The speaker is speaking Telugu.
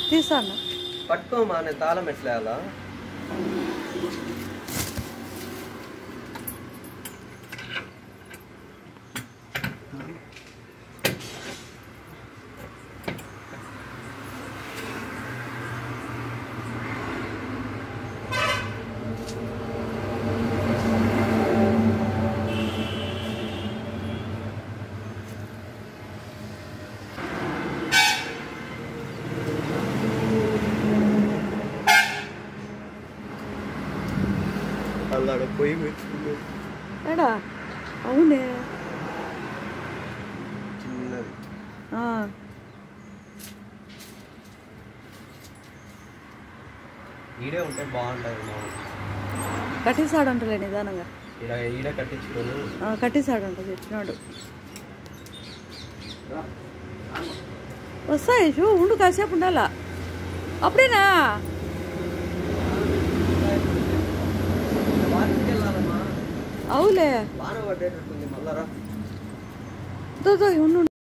తీసాను పట్టుకోమా నేను తాళం ఎట్లేయాలా అలా పొయ్యి పెట్టుకున్నాడు ఎడా అవునే చిన్నది ఆ, ఈడే ఉంటే బాగుంటుంది మా కట్టేసాడంటలే నిదానంగా ఈడ ఈడే కట్టించుకొని ఆ, కట్టేసాడంట చెప్పినాడు వస్తాయి షూ ఉండు కాసేపు ఉండాలా అప్పుడేనా వాకింగ్కి వెళ్ళాలమ్మా అవులే బాగా పట్టేటట్టుంది మళ్ళా రా దో, దో, ఉండు